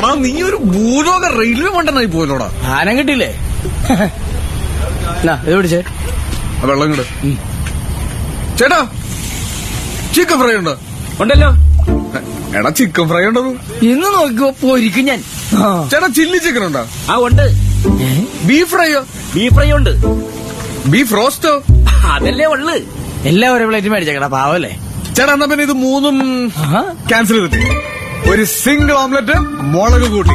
എടാ നീ ഒരു ഭൂലോക റെയിൽവേ മണ്ടനായി പോയല്ലോടാ ആനം കിട്ടിയില്ലേ എന്നാ, ഇത് പിടിച്ചേ ആ വെള്ളം കിട് ചേട്ടാ ചിക്കൻ ഫ്രൈ ഉണ്ടോ ഉണ്ടല്ലോ എടാ ചിക്കൻ ഫ്രൈ ഉണ്ടത് ഇന്ന് നോക്കിയോ പോയിരിക്കും ഞാൻ ആ. ചേട്ടാ ചില്ലി ചിക്കൻ ഉണ്ടോ ആ ഉണ്ട് ബീഫ് ഫ്രൈയോ ബീഫ് ഫ്രൈ ഉണ്ട് ബീഫ് റോസ്റ്റോ അതല്ലേ ഉള്ളു എല്ലാം ഒരേ പ്ലേറ്റ് മേടിച്ചേക്കടാ പാവല്ലേ ചേട്ടാ എന്നാ പിന്നെ ഇത് മൂന്നും ആഹാ. ക്യാൻസൽ ചെയ്തിട്ട് ഒരു സിംഗിൾ ഓംലെറ്റ് മുളക് കൂട്ടി